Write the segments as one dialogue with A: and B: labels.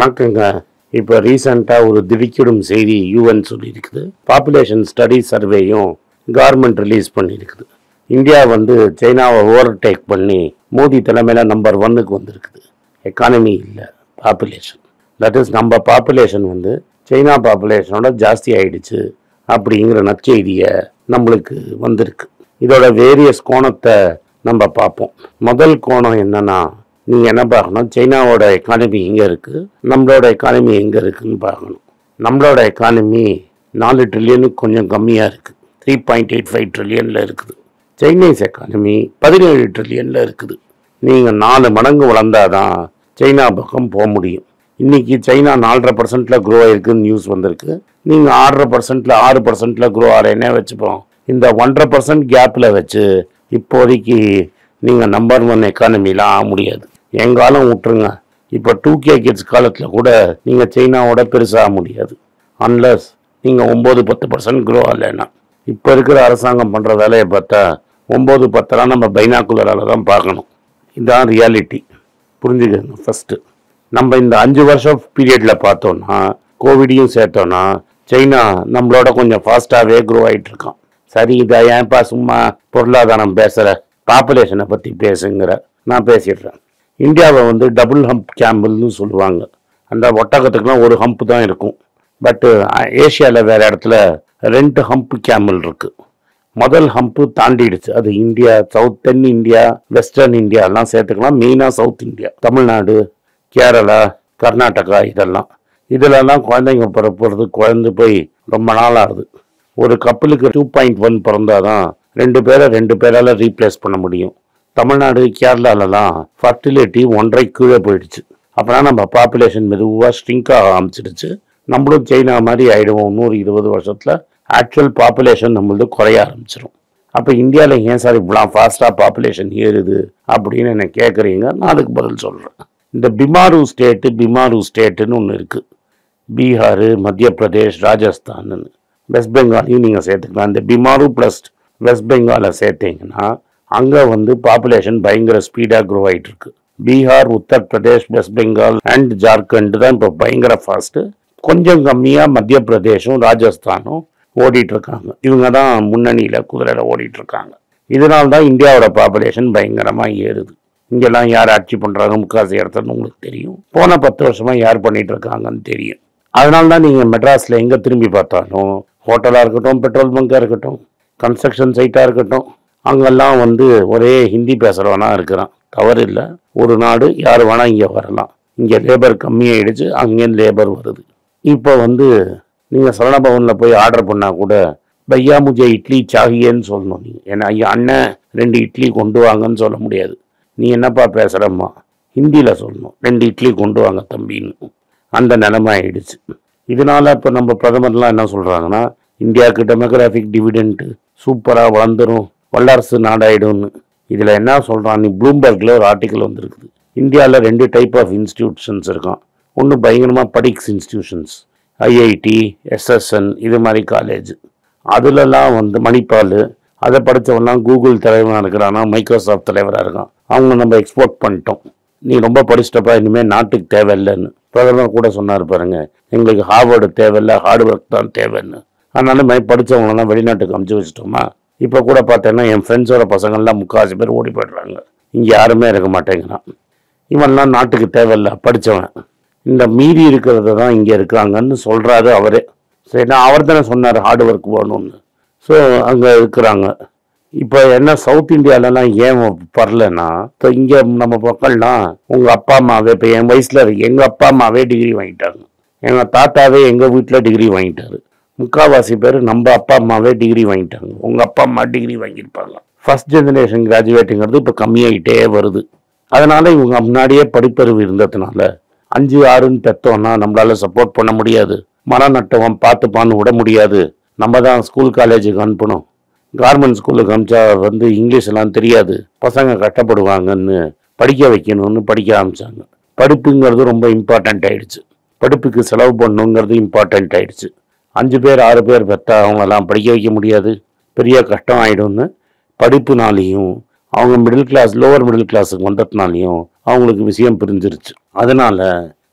A: வணக்கங்க இப்போ ரீசண்டாக ஒரு திடுக்கிடும் செய்தி யூஎன் சொல்லியிருக்குது பாப்புலேஷன் ஸ்டடி சர்வேயும் கவர்மெண்ட் ரிலீஸ் பண்ணியிருக்குது இந்தியா வந்து சைனாவை ஓவர்டேக் பண்ணி மோடி தலைமையில் நம்பர் ஒன்னுக்கு வந்திருக்குது எக்கானமி இல்லை பாப்புலேஷன் தட் இஸ் நம்ம பாப்புலேஷன் வந்து சைனா பாப்புலேஷனோட ஜாஸ்தி ஆயிடுச்சு அப்படிங்கிற நற்செய்தியை நம்மளுக்கு வந்திருக்கு இதோட வேரியஸ் கோணத்தை நம்ம பார்ப்போம் முதல் கோணம் என்னன்னா நீங்கள் என்ன பார்க்கணும் சைனாவோட எக்கானமி எங்கே இருக்குது நம்மளோட எக்கானமி எங்கே இருக்குன்னு பார்க்கணும் நம்மளோட எக்கானமி நாலு ட்ரில்லியனுக்கு கொஞ்சம் கம்மியாக இருக்குது த்ரீ பாயிண்ட் எயிட் ஃபைவ் ட்ரில்லியனில் இருக்குது சைனீஸ் எக்கானமி பதினேழு ட்ரில்லியனில் இருக்குது நீங்கள் நாலு மடங்கு வளர்ந்தாதான் சைனா பக்கம் போக முடியும் இன்னைக்கு சைனா நாலரை பர்சன்ட்ல க்ரோ ஆயிருக்குன்னு நியூஸ் வந்திருக்கு நீங்கள் ஆறரை பர்சன்ட்ல ஆறு பர்சன்ட்ல க்ரோ ஆகிறேன்னே வச்சுப்போம் இந்த ஒன்றரை பர்சன்ட் கேப்பில் வச்சு இப்போதைக்கு நீங்கள் நம்பர் ஒன் எக்கானமிலாம் ஆக முடியாது எங்காலம் விட்டுருங்க இப்போ டூ கே கிட்ஸ் காலத்தில் கூட நீங்கள் சைனாவோட பெருசாக முடியாது அன்லஸ் நீங்கள் ஒம்பது பத்து பர்சன்ட் க்ரோ ஆகலைன்னா இப்போ இருக்கிற அரசாங்கம் பண்ணுற வேலையை பார்த்தா ஒம்பது பத்தெல்லாம் நம்ம பைனாக்குலரால் தான் பார்க்கணும் இதுதான் ரியாலிட்டி புரிஞ்சுக்கங்க ஃபஸ்ட்டு நம்ம இந்த அஞ்சு வருஷம் பீரியடில் பார்த்தோம்னா கோவிடையும் சேர்த்தோம்னா சைனா நம்மளோட கொஞ்சம் ஃபாஸ்ட்டாகவே க்ரோ ஆயிட்டு இருக்கான் சரி இதை ஏன்ப்பா சும்மா பொருளாதாரம் பேசுகிற பாப்புலேஷனை பற்றி பேசுங்கிற நான் பேசிடுறேன் இந்தியாவை வந்து டபுள் ஹம்ப் கேம்பிள்னு சொல்லுவாங்க அந்த ஒட்டகத்துக்குலாம் ஒரு ஹம்ப் தான் இருக்கும் பட்டு ஏஷியாவில் வேறு இடத்துல ரெண்டு ஹம்ப் கேமல் இருக்குது முதல் ஹம்ப்பு தாண்டிடுச்சு அது இந்தியா சவுத் தென் இந்தியா வெஸ்டர்ன் இந்தியா எல்லாம் சேர்த்துக்கலாம் மெயினாக சவுத் இந்தியா தமிழ்நாடு கேரளா கர்நாடகா இதெல்லாம் இதிலெல்லாம் குழந்தைங்க பிறப்புறது குழந்து போய் ரொம்ப நாள் ஆகுது ஒரு கப்பலுக்கு டூ பாயிண்ட் ஒன் பிறந்தாதான் ரெண்டு பேரை ரெண்டு பேரால் ரீப்ளேஸ் பண்ண முடியும் தமிழ்நாடு கேரளாலலாம் ஃபர்டிலிட்டி ஒன்றரை கீழே போயிடுச்சு அப்புறம் நம்ம பாப்புலேஷன் மெதுவாக ஸ்ட்ரிங்க் ஆக ஆரம்பிச்சிடுச்சு நம்மளும் சைனா மாதிரி ஆயிடுவோம் நூறு இருபது வருஷத்தில் ஆக்சுவல் பாப்புலேஷன் நம்மளது குறைய ஆரம்பிச்சிடும் அப்போ இந்தியாவில் ஏன் சார் இவ்வளோ ஃபாஸ்ட்டாக பாப்புலேஷன் ஏறுது அப்படின்னு என்ன கேட்குறீங்க நான் அதுக்கு பதில் சொல்கிறேன் இந்த பிமாரு ஸ்டேட்டு பிமாரு ஸ்டேட்டுன்னு ஒன்று இருக்குது பீகார் மத்திய பிரதேஷ் ராஜஸ்தான் வெஸ்ட் பெங்காலையும் நீங்கள் சேர்த்துக்கலாம் இந்த பிமாரு ப்ளஸ் வெஸ்ட் பெங்காலை சேர்த்தீங்கன்னா அங்கே வந்து பாப்புலேஷன் பயங்கர ஸ்பீடாக க்ரோ ஆகிட்டு இருக்கு பீகார் உத்தரப்பிரதேஷ் வெஸ்ட் பெங்கால் அண்ட் ஜார்க்கண்ட் தான் இப்போ பயங்கர ஃபாஸ்ட்டு கொஞ்சம் கம்மியாக மத்திய பிரதேஷும் ராஜஸ்தானும் ஓடிட்டு இருக்காங்க இவங்க தான் முன்னணியில் குதிரையில் ஓடிட்டு இருக்காங்க இதனால தான் இந்தியாவோட பாப்புலேஷன் பயங்கரமாக ஏறுது இங்கெல்லாம் யார் ஆட்சி பண்ணுறாங்க முக்காசி இடத்துன்னு உங்களுக்கு தெரியும் போன பத்து வருஷமாக யார் பண்ணிட்டு இருக்காங்கன்னு தெரியும் அதனால தான் நீங்கள் மெட்ராஸில் எங்கே திரும்பி பார்த்தாலும் ஹோட்டலாக இருக்கட்டும் பெட்ரோல் பங்காக இருக்கட்டும் கன்ஸ்ட்ரக்ஷன் சைட்டாக இருக்கட்டும் அங்கெல்லாம் வந்து ஒரே ஹிந்தி பேசுகிறவனா இருக்கிறான் தவறு இல்லை ஒரு நாடு யார் வேணால் இங்கே வரலாம் இங்கே லேபர் கம்மியாயிடுச்சு அங்கேருந்து லேபர் வருது இப்போ வந்து நீங்கள் சரணபவனில் போய் ஆர்டர் பண்ணால் கூட பையா முஜே இட்லி சாகியேன்னு சொல்லணும் நீங்கள் ஏன்னா ஐயா அண்ணன் ரெண்டு இட்லி கொண்டு வாங்கன்னு சொல்ல முடியாது நீ என்னப்பா பேசுகிறம்மா ஹிந்தியில் சொல்லணும் ரெண்டு இட்லி கொண்டு வாங்க தம்பின்னு அந்த நிலைமை ஆயிடுச்சு இதனால இப்போ நம்ம பிரதமர்லாம் என்ன சொல்கிறாங்கன்னா இந்தியாவுக்கு டெமோக்ராஃபிக் டிவிடெண்ட்டு சூப்பராக வளர்ந்துரும் வல்லரசு நாடாயிடும்னு இதில் என்ன சொல்கிறான் நீ ப்ளூம்பர்கில் ஒரு ஆர்டிக்கல் வந்திருக்குது இந்தியாவில் ரெண்டு டைப் ஆஃப் இன்ஸ்டிடியூஷன்ஸ் இருக்கான் ஒன்று பயங்கரமாக படிக்ஸ் இன்ஸ்டிடியூஷன்ஸ் ஐஐடி எஸ்எஸ்என் இது மாதிரி காலேஜ் அதுலலாம் வந்து மணிப்பால் அதை படித்தவன்லாம் கூகுள் தலைவராக இருக்கிறானா மைக்ரோசாஃப்ட் தலைவராக இருக்கான் அவங்க நம்ம எக்ஸ்போர்ட் பண்ணிட்டோம் நீ ரொம்ப படிச்சிட்டப்பா இனிமேல் நாட்டுக்கு தேவையில்லைன்னு பிரதமர் கூட சொன்னார் பாருங்க எங்களுக்கு ஹார்வர்டு தேவையில்லை ஹார்ட் ஒர்க் தான் தேவைன்னு அதனால மாதிரி படித்தவங்களெல்லாம் வெளிநாட்டுக்கு அமுச்சு வச்சிட்டோமா இப்போ கூட பார்த்தேன்னா என் ஃப்ரெண்ட்ஸோட பசங்கள்லாம் முக்கால்வாசி பேர் ஓடி போயிடுறாங்க இங்கே யாருமே இருக்க மாட்டேங்கிறான் இவன்லாம் நாட்டுக்கு தேவையில்ல படித்தவன் இந்த மீறி இருக்கிறது தான் இங்கே இருக்காங்கன்னு சொல்கிறாரு அவரே சரி நான் அவர் தானே சொன்னார் ஹார்ட் ஒர்க் வேணும்னு ஸோ அங்கே இருக்கிறாங்க இப்போ என்ன சவுத் இந்தியாலலாம் ஏன் வரலன்னா இப்போ இங்கே நம்ம மக்கள்லாம் உங்கள் அப்பா அம்மாவே இப்போ என் வயசில் எங்கள் அப்பா அம்மாவே டிகிரி வாங்கிட்டாங்க எங்கள் தாத்தாவே எங்கள் வீட்டில் டிகிரி வாங்கிட்டாரு முக்கால்வாசி பேர் நம்ம அப்பா அம்மாவே டிகிரி வாங்கிட்டாங்க உங்கள் அப்பா அம்மா டிகிரி வாங்கியிருப்பாங்க ஃபர்ஸ்ட் ஜெனரேஷன் கிராஜுவேட்டுங்கிறது இப்போ கம்மியாகிட்டே வருது அதனால இவங்க முன்னாடியே படிப்பறிவு இருந்ததுனால அஞ்சு ஆறுன்னு பெற்றோன்னா நம்மளால சப்போர்ட் பண்ண முடியாது மரம் நட்டவன் பார்த்துப்பான்னு விட முடியாது நம்ம தான் ஸ்கூல் காலேஜுக்கு அனுப்பணும் கார்மெண்ட் ஸ்கூலுக்கு அனுப்பிச்சா வந்து இங்கிலீஷ் எல்லாம் தெரியாது பசங்க கஷ்டப்படுவாங்கன்னு படிக்க வைக்கணும்னு படிக்க ஆரம்பிச்சாங்க படிப்புங்கிறது ரொம்ப இம்பார்ட்டண்ட் ஆயிடுச்சு படிப்புக்கு செலவு பண்ணணுங்கிறது இம்பார்ட்டண்ட் ஆயிடுச்சு அஞ்சு பேர் ஆறு பேர் பெற்றா அவங்களெல்லாம் படிக்க வைக்க முடியாது பெரிய கஷ்டம் ஆயிடும்னு படிப்புனாலையும் அவங்க மிடில் கிளாஸ் லோவர் மிடில் கிளாஸுக்கு வந்ததுனாலையும் அவங்களுக்கு விஷயம் புரிஞ்சிருச்சு அதனால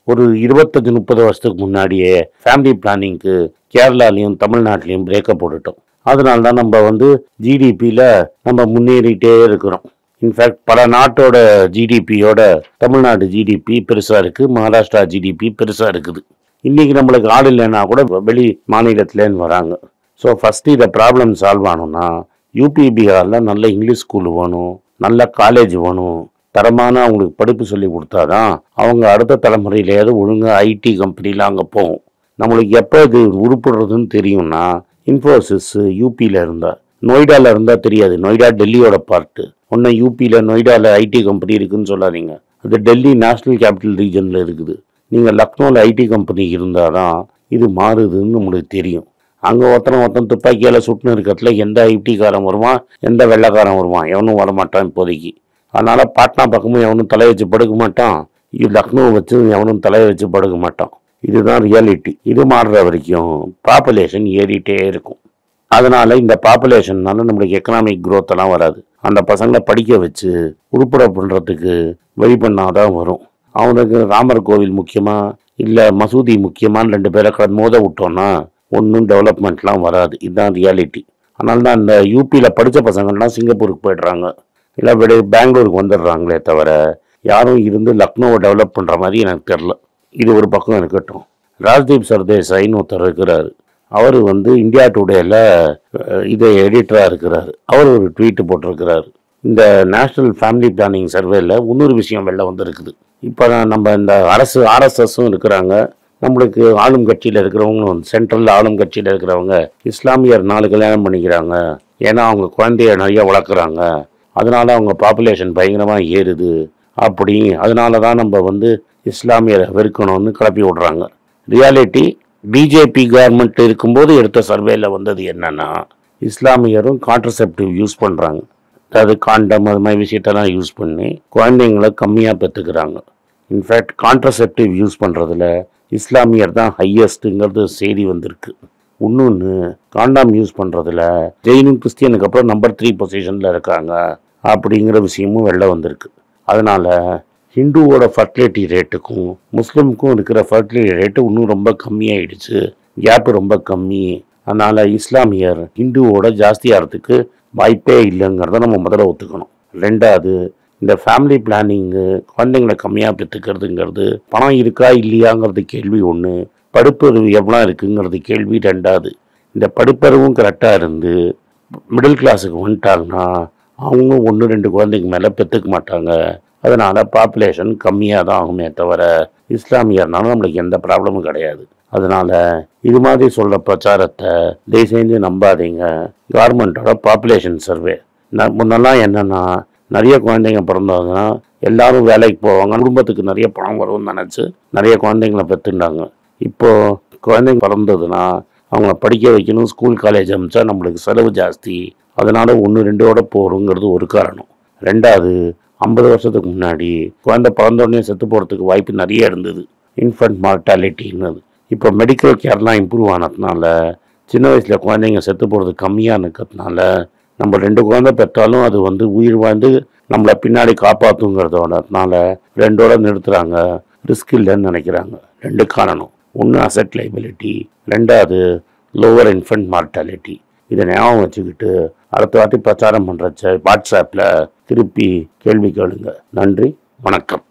A: ஒரு இருபத்தஞ்சு முப்பது வருஷத்துக்கு முன்னாடியே ஃபேமிலி பிளானிங்க்கு கேரளாலையும் தமிழ்நாட்டிலையும் பிரேக்கப் போட்டுட்டோம் அதனால தான் நம்ம வந்து ஜிடிபியில் நம்ம முன்னேறிட்டே இருக்கிறோம் இன்ஃபேக்ட் பல நாட்டோட ஜிடிபியோட தமிழ்நாடு ஜிடிபி பெருசாக இருக்குது மகாராஷ்டிரா ஜிடிபி பெருசாக இருக்குது இன்னைக்கு நம்மளுக்கு ஆள் இல்லைன்னா கூட வெளி மாநிலத்துலேருந்து வராங்க ஸோ ஃபஸ்ட்டு இதை ப்ராப்ளம் சால்வ் ஆகணும்னா யூபி பீகாரில் நல்ல இங்கிலீஷ் ஸ்கூல் வேணும் நல்ல காலேஜ் வேணும் தரமான அவங்களுக்கு படிப்பு சொல்லி கொடுத்தாதான் அவங்க அடுத்த தலைமுறையிலேயாவது ஒழுங்காக ஐடி கம்பெனியில் அங்கே போகும் நம்மளுக்கு எப்போ இது உருப்படுறதுன்னு தெரியும்னா இன்ஃபோசிஸ் யூபியில் இருந்தா நொய்டாவில் இருந்தால் தெரியாது நொய்டா டெல்லியோட பார்ட்டு ஒன்று யூபியில் நொய்டாவில் ஐடி கம்பெனி இருக்குன்னு சொல்லாதீங்க அது டெல்லி நேஷ்னல் கேபிட்டல் ரீஜனில் இருக்குது நீங்கள் லக்னோவில் ஐடி கம்பெனி இருந்தால் தான் இது மாறுதுன்னு நம்மளுக்கு தெரியும் அங்கே ஒருத்தன் ஒருத்தன் துப்பாக்கியால் சுட்டுன்னு இருக்கிறதுல எந்த ஐடிக்காரன் வருவான் எந்த வெள்ளைக்காரன் வருவான் எவனும் வரமாட்டான் இப்போதைக்கு அதனால் பாட்னா பக்கமும் எவனும் தலை வச்சு படுக்க மாட்டான் இது லக்னோ வச்சு எவனும் தலையை வச்சு படுக்க மாட்டான் இதுதான் ரியாலிட்டி இது மாறுற வரைக்கும் பாப்புலேஷன் ஏறிட்டே இருக்கும் அதனால இந்த பாப்புலேஷன்னால நம்மளுக்கு எக்கனாமிக் growth எல்லாம் வராது அந்த பசங்களை படிக்க வச்சு உருப்பட பண்ணுறதுக்கு வழி பண்ணாதான் வரும் அவனுக்கு ராமர் கோவில் முக்கியமா இல்லை மசூதி முக்கியமான்னு ரெண்டு பேரை கட மோத விட்டோம்னா ஒன்றும் டெவலப்மெண்ட்லாம் வராது இதுதான் ரியாலிட்டி அதனால தான் இந்த யூபியில் படித்த பசங்கள்லாம் சிங்கப்பூருக்கு போயிடுறாங்க இல்லை விட பெங்களூருக்கு வந்துடுறாங்களே தவிர யாரும் இருந்து லக்னோவை டெவலப் பண்ணுற மாதிரி எனக்கு தெரில இது ஒரு பக்கம் இருக்கட்டும் ராஜ்தீப் சர்தேசாயின்னு ஒருத்தர் இருக்கிறாரு அவர் வந்து இந்தியா டுடேல அஹ், இது எடிட்டராக இருக்கிறாரு அவர் ஒரு ட்வீட் போட்டிருக்கிறாரு இந்த நேஷ்னல் ஃபேமிலி பிளானிங் சர்வேல இன்னொரு விஷயம் வெளில வந்திருக்குது இப்போ நம்ம இந்த அரசு ஆர்எஸ்எஸும் இருக்கிறாங்க நம்மளுக்கு ஆளும் கட்சியில் இருக்கிறவங்களும் சென்ட்ரல் ஆளும் கட்சியில் இருக்கிறவங்க இஸ்லாமியர் நாலு கல்யாணம் பண்ணிக்கிறாங்க ஏன்னா அவங்க குழந்தைய நிறைய வளர்க்குறாங்க அதனால அவங்க பாப்புலேஷன் பயங்கரமாக ஏறுது அப்படி அதனால தான் நம்ம வந்து இஸ்லாமியரை வெறுக்கணும்னு கிளப்பி விடுறாங்க ரியாலிட்டி பிஜேபி கவர்மெண்ட் இருக்கும்போது எடுத்த சர்வேல வந்தது என்னன்னா இஸ்லாமியரும் கான்ட்ரசெப்டிவ் யூஸ் பண்ணுறாங்க அதாவது காண்டம் அது மாதிரி விஷயத்தெல்லாம் யூஸ் பண்ணி குழந்தைங்கள கம்மியாக பெற்றுக்கிறாங்க இன்ஃபேக்ட் கான்ட்ரசெப்டிவ் யூஸ் பண்ணுறதுல இஸ்லாமியர் தான் ஹையஸ்ட்டுங்கிறது செய்தி வந்திருக்கு இன்னொன்று காண்டாம் யூஸ் பண்ணுறதுல ஜெயினும் கிறிஸ்டியனுக்கு அப்புறம் நம்பர் த்ரீ பொசிஷனில் இருக்காங்க அப்படிங்கிற விஷயமும் வெளில வந்திருக்கு அதனால ஹிந்துவோட ஃபர்டிலிட்டி ரேட்டுக்கும் முஸ்லீமுக்கும் இருக்கிற ஃபர்டிலிட்டி ரேட்டு இன்னும் ரொம்ப கம்மியாயிடுச்சு கேப் ரொம்ப கம்மி அதனால இஸ்லாமியர் ஹிந்துவோட ஜாஸ்தியாகிறதுக்கு வாய்ப்பே இல்லைங்கிறத நம்ம முதல்ல ஒத்துக்கணும் ரெண்டாவது இந்த ஃபேமிலி பிளானிங்கு குழந்தைங்களை கம்மியாக பெற்றுக்கிறதுங்கிறது பணம் இருக்கா இல்லையாங்கிறது கேள்வி ஒன்று படிப்பறிவு எவ்வளோ இருக்குங்கிறது கேள்வி ரெண்டாவது இந்த படிப்பறிவும் கரெக்டாக இருந்து மிடில் கிளாஸுக்கு வந்துட்டாங்கன்னா அவங்க ஒன்று ரெண்டு குழந்தைக்கு மேலே பெற்றுக்க மாட்டாங்க அதனால் பாப்புலேஷன் கம்மியாக தான் ஆகுமே தவிர இஸ்லாமியர்னால நம்மளுக்கு எந்த ப்ராப்ளமும் கிடையாது அதனால் இது மாதிரி சொல்கிற பிரச்சாரத்தை தயவு செஞ்சு நம்பாதீங்க கவர்மெண்ட்டோட பாப்புலேஷன் சர்வே முன்னெல்லாம் என்னென்னா நிறைய குழந்தைங்க பிறந்தாங்கன்னா எல்லாரும் வேலைக்கு போவாங்க குடும்பத்துக்கு நிறைய பணம் வரும்னு நினச்சி நிறைய குழந்தைங்கள பெற்றுண்டாங்க இப்போ குழந்தைங்க பிறந்ததுன்னா அவங்கள படிக்க வைக்கணும் ஸ்கூல் காலேஜ் அனுப்பிச்சா நம்மளுக்கு செலவு ஜாஸ்தி அதனால ஒன்று ரெண்டோட போகிறோங்கிறது ஒரு காரணம் ரெண்டாவது ஐம்பது வருஷத்துக்கு முன்னாடி குழந்தை பிறந்த உடனே செத்து போகிறதுக்கு வாய்ப்பு நிறைய இருந்தது இன்ஃபண்ட் மார்ட்டாலிட்டின்னு இப்போ மெடிக்கல் கேர்லாம் இம்ப்ரூவ் ஆனதுனால சின்ன வயசில் குழந்தைங்க செத்து போகிறது கம்மியாக இருக்கிறதுனால நம்ம ரெண்டு குழந்தை பெற்றாலும் அது வந்து உயிர் வாழ்ந்து நம்மளை பின்னாடி காப்பாற்றுங்கிறதோடனால ரெண்டோட நிறுத்துறாங்க ரிஸ்க் இல்லைன்னு நினைக்கிறாங்க ரெண்டு காரணம் ஒன்று அசெட் லைபிலிட்டி ரெண்டாவது லோவர் இன்ஃபண்ட் மார்ட்டாலிட்டி இதை ஞாபகம் வச்சுக்கிட்டு அடுத்த வாட்டி பிரச்சாரம் பண்ணுறச்ச வாட்ஸ்அப்பில் திருப்பி கேள்வி கேளுங்க நன்றி வணக்கம்